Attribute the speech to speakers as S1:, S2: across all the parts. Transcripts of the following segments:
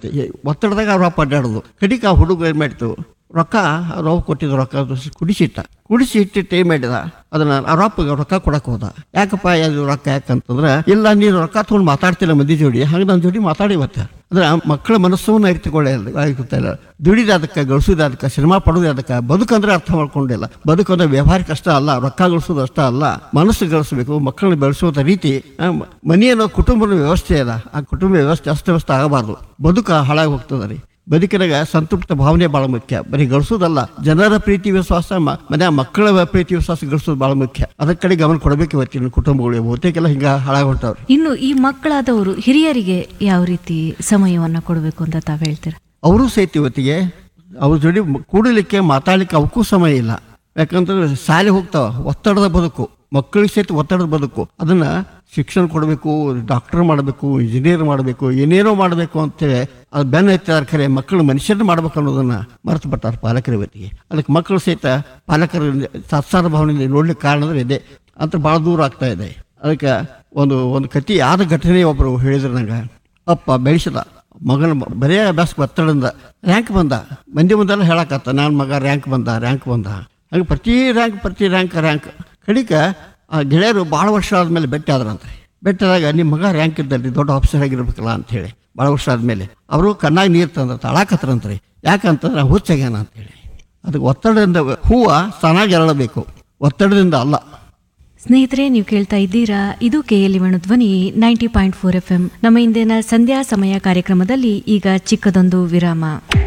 S1: ಬರ್ತೈತಿ ಈ ಒತ್ತಡದಾಗ ಅವ್ರ ಅಪ್ಪ ಅಡ್ಡಾಡೋದು ಕಡಿಕ ಆ ಹುಡುಗ ಏನು ಮಾಡ್ತು ರೊಕ್ಕ ಅವ್ರ ಅವ್ವ ಕೊಟ್ಟಿದ್ದು ರೊಕ್ಕ ಅದು ಕುಡಿಸಿಟ್ಟ ಕುಡಿಸಿ ಇಟ್ಟಿಟ್ಟು ಏನು ಮಾಡಿದ ಅದನ್ನ ಅವ್ರ ಅಪ್ಪಗೆ ರೊಕ್ಕ ಕೊಡಕ್ಕೆ ಹೋದ ಯಾಕಪ್ಪ ಅದು ರೊಕ್ಕ ಯಾಕಂತಂದ್ರೆ ಇಲ್ಲ ನೀನು ರೊಕ್ಕ ತೊಗೊಂಡು ಮಾತಾಡ್ತಿಲ್ಲ ಮಂದಿ ಜೋಡಿ ಹಂಗೆ ನನ್ನ ಜೋಡಿ ಮಾತಾಡಿ ಮತ್ತೆ ಅಂದ್ರೆ ಆ ಮಕ್ಕಳ ಮನಸ್ಸನ್ನು ಅರಿತುಕೊಳ್ಳಲ್ಲ ದುಡಿದ ಅದಕ್ಕೆ ಗಳಿಸೋದು ಅದಕ್ಕೆ ಶ್ರಮ ಪಡೋದು ಅದಕ್ಕೆ ಬದುಕಂದ್ರೆ ಅರ್ಥ ಮಾಡ್ಕೊಂಡಿಲ್ಲ ಬದುಕಂದ್ರೆ ವ್ಯವಹಾರಿಕ ಅಷ್ಟ ಅಲ್ಲ ರೊಕ್ಕ ಗಳಿಸೋದು ಅಷ್ಟ ಅಲ್ಲ ಮನಸ್ಸು ಗಳಿಸಬೇಕು ಮಕ್ಕಳನ್ನ ಬೆಳೆಸೋದ ರೀತಿ ಆ, ಮ- ಮನೆ ಅನ್ನೋ ಕುಟುಂಬದ ವ್ಯವಸ್ಥೆ ಅದ ಆ ಕುಟುಂಬ ವ್ಯವಸ್ಥೆ ಅಸ್ತವ್ಯಸ್ತ ಆಗಬಾರ್ದು ಬದುಕ ಹಾಳಾಗಿ ಹೋಗ್ತದೆ ರೀ ಬದುಕಿನಾಗ ಸಂತೃಪ್ತ ಭಾವನೆ ಭಾಳ ಮುಖ್ಯ ಬರೀ ಗಳಿಸೋದಲ್ಲ ಜನರ ಪ್ರೀತಿ ವಿಶ್ವಾಸ ಮ- ಮನೆ ಮಕ್ಕಳ ಪ್ರೀತಿ ವಿಶ್ವಾಸ ಗಳಿಸೋದು ಭಾಳ ಮುಖ್ಯ ಅದರ ಕಡೆ ಗಮನ ಕೊಡಬೇಕು ಇವತ್ತಿನ ಕುಟುಂಬಗಳು ಬಹುತೇಕೆಲ್ಲ ಹಿಂಗ ಹಾಳಾಗಿ ಹೊಂಟವ್ರು
S2: ಇನ್ನು ಈ ಮಕ್ಕಳಾದವರು ಹಿರಿಯರಿಗೆ ಯಾವ ರೀತಿ ಸಮಯವನ್ನ ಕೊಡಬೇಕು ಅಂತ ತಾವ್ ಹೇಳ್ತೀರಾ
S1: ಅವರು ಸಹಿತ ಇವತ್ತಿಗೆ ಅವ್ರ ಜೋಡಿ ಮ- ಕೂಡಲಿಕ್ಕೆ ಮಾತಾಡ್ಲಿಕ್ಕೆ ಅವಕ್ಕೂ ಸಮಯ ಇಲ್ಲ ಯಾಕಂತಂದ್ರೆ ಶಾಲೆ ಹೋಗ್ತಾವ ಒತ್ತಡದ ಬದುಕು ಮಕ್ಕಳಿಗೆ ಸಹಿತ ಒತ್ತಡದ ಬದುಕು ಅದನ್ನ ಶಿಕ್ಷಣ ಕೊಡಬೇಕು ಡಾಕ್ಟರ್ ಮಾಡಬೇಕು ಇಂಜಿನಿಯರ್ ಮಾಡಬೇಕು ಏನೇನೋ ಮಾಡಬೇಕು ಅಂತೇಳಿ ಅದು ಬೆನ್ನ ಎತ್ತಿದಾರ ಖರೆ ಮಕ್ಕಳು ಮನುಷ್ಯರನ್ನ ಮಾಡ್ಬೇಕು ಅನ್ನೋದನ್ನ ಮರೆತು ಬಿಟ್ಟಾರ ಪಾಲಕರ ಇವತ್ತಿಗೆ ಅದಕ್ಕೆ ಮಕ್ಕಳು ಸಹಿತ ಪಾಲಕರ ಸತ್ಸಾರ ಭಾವನೆಯಿಂದ ನೋಡ್ಲಿಕ್ಕೆ ಕಾರಣ ಅಂದ್ರೆ ಇದೆ ಅಂತ ಭಾಳ ದೂರ ಆಗ್ತಾ ಇದೆ ಅದಕ್ಕೆ ಒಂದು ಒಂದು ಕತಿ ಆದ ಘಟನೆ ಒಬ್ಬರು ಹೇಳಿದ್ರು ನಂಗೆ ಅಪ್ಪ ಬೆಳೆಸಿದ ಮಗನ ಬರೇ ಅಭ್ಯಾಸಕ್ಕೆ ಒತ್ತಡದಿಂದ ರ್ಯಾಂಕ್ ಬಂದ ಮಂದಿ ಮುಂದೆಲ್ಲ ಹೇಳಕತ್ತ ನನ್ನ ಮಗ ರ್ಯಾಂಕ್ ಬಂದ ರ್ಯಾಂಕ್ ಬಂದ ಹಾಗೆ ಪ್ರತಿ ರ್ಯಾಂಕ್ ಪ್ರತಿ ರ್ಯಾಂಕ್ ರ್ಯಾಂಕ್ ಕಡಿಕ ಆ ಗೆಳೆಯರು ಭಾಳ ವರ್ಷ ಆದಮೇಲೆ ಭೇಟಿ ಆದ್ರಂತೆ ಭೇಟಿ ಆದಾಗ ನಿಮ್ಮ ಮಗ ರ್ಯಾಂಕ್ ಇದ್ದಲ್ಲಿ ದೊಡ್ಡ ಆಫೀಸರ್ ಆಗಿರ್ಬೇಕಲ್ಲ ಅಂತೇಳಿ ಭಾಳ ವರ್ಷ ಆದಮೇಲೆ ಅವರು ಕಣ್ಣಾಗ ನೀರು ತಂದ್ರೆ ತಾಳಾಕತ್ರಂತ್ರಿ ಯಾಕಂತಂದ್ರೆ ಹುಚ್ಚಾಗ್ಯಾನ ಅಂತೇಳಿ ಅದಕ್ಕೆ ಒತ್ತಡದಿಂದ ಹೂವು ತಾನಾಗಿ ಅರಳಬೇಕು ಒತ್ತಡದಿಂದ ಅಲ್ಲ
S2: ಸ್ನೇಹಿತರೆ ನೀವು ಕೇಳ್ತಾ ಇದ್ದೀರಾ ಇದು ಕೆಎಲ್ ಇವಣ ಧ್ವನಿ ninety point four F M ನಮ್ಮ ಇಂದಿನ ಸಂಧ್ಯಾ ಸಮಯ ಕಾರ್ಯಕ್ರಮದಲ್ಲಿ ಈಗ ಚಿಕ್ಕದೊಂದು ವಿರಾಮ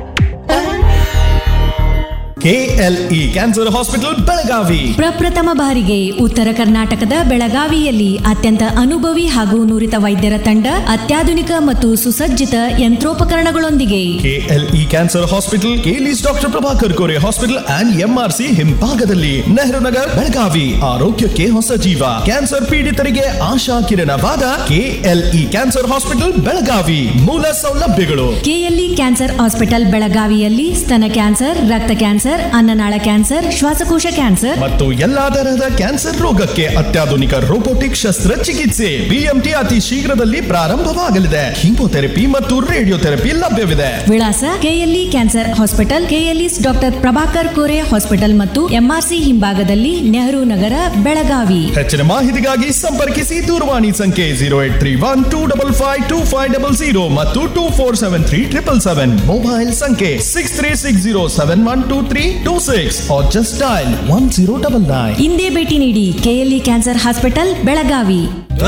S3: ಕೆಎಲ್ಇ ಕ್ಯಾನ್ಸರ್ ಹಾಸ್ಪಿಟಲ್ ಬೆಳಗಾವಿ
S4: ಪ್ರಪ್ರಥಮ ಬಾರಿಗೆ ಉತ್ತರ ಕರ್ನಾಟಕದ ಬೆಳಗಾವಿಯಲ್ಲಿ ಅತ್ಯಂತ ಅನುಭವಿ ಹಾಗೂ ನುರಿತ ವೈದ್ಯರ ತಂಡ ಅತ್ಯಾಧುನಿಕ ಮತ್ತು ಸುಸಜ್ಜಿತ ಯಂತ್ರೋಪಕರಣಗಳೊಂದಿಗೆ
S3: KLE cancer hospital KLE's doctor Prabhakar Kore hospital and MRC ಹಿಂಭಾಗದಲ್ಲಿ ನೆಹರು ನಗರ್ ಬೆಳಗಾವಿ ಆರೋಗ್ಯಕ್ಕೆ ಹೊಸ ಜೀವ ಕ್ಯಾನ್ಸರ್ ಪೀಡಿತರಿಗೆ ಆಶಾ ಕಿರಣವಾದ ಕೆಎಲ್ಇ ಕ್ಯಾನ್ಸರ್ ಹಾಸ್ಪಿಟಲ್ ಬೆಳಗಾವಿ ಮೂಲ ಸೌಲಭ್ಯಗಳು
S4: ಕೆಎಲ್ಇ ಕ್ಯಾನ್ಸರ್ ಹಾಸ್ಪಿಟಲ್ ಬೆಳಗಾವಿಯಲ್ಲಿ ಸ್ತನ ಕ್ಯಾನ್ಸರ್ ರಕ್ತ ಕ್ಯಾನ್ಸರ್ ಅನ್ನನಾಳ ಕ್ಯಾನ್ಸರ್ ಶ್ವಾಸಕೋಶ ಕ್ಯಾನ್ಸರ್
S3: ಮತ್ತು ಎಲ್ಲಾ ತರಹದ ಕ್ಯಾನ್ಸರ್ ರೋಗಕ್ಕೆ ಅತ್ಯಾಧುನಿಕ ರೋಬೋಟಿಕ್ ಶಸ್ತ್ರಚಿಕಿತ್ಸೆ ಬಿಎಂಟಿ ಅತಿ ಶೀಘ್ರದಲ್ಲಿ ಪ್ರಾರಂಭವಾಗಲಿದೆ ಕೀಮೋಥೆರಪಿ ಮತ್ತು ರೇಡಿಯೋಥೆರಪಿ ಲಭ್ಯವಿದೆ
S4: ವಿಳಾಸ KLE cancer hospital KLE's doctor Prabhakar Kore hospital ಮತ್ತು ಎಂಆರ್ಸಿ ಹಿಂಭಾಗದಲ್ಲಿ ನೆಹರು ನಗರ ಬೆಳಗಾವಿ
S3: ಹೆಚ್ಚಿನ ಮಾಹಿತಿಗಾಗಿ ಸಂಪರ್ಕಿಸಿ ದೂರವಾಣಿ ಸಂಖ್ಯೆ zero eight three one two double five two five double zero ಮತ್ತು two four seven three triple seven mobile ಸಂಖ್ಯೆ six three six zero seven one two three two six just dial one zero double nine
S4: ಇಂದೇ ಭೇಟಿ ನೀಡಿ KLE cancer hospital Belagavi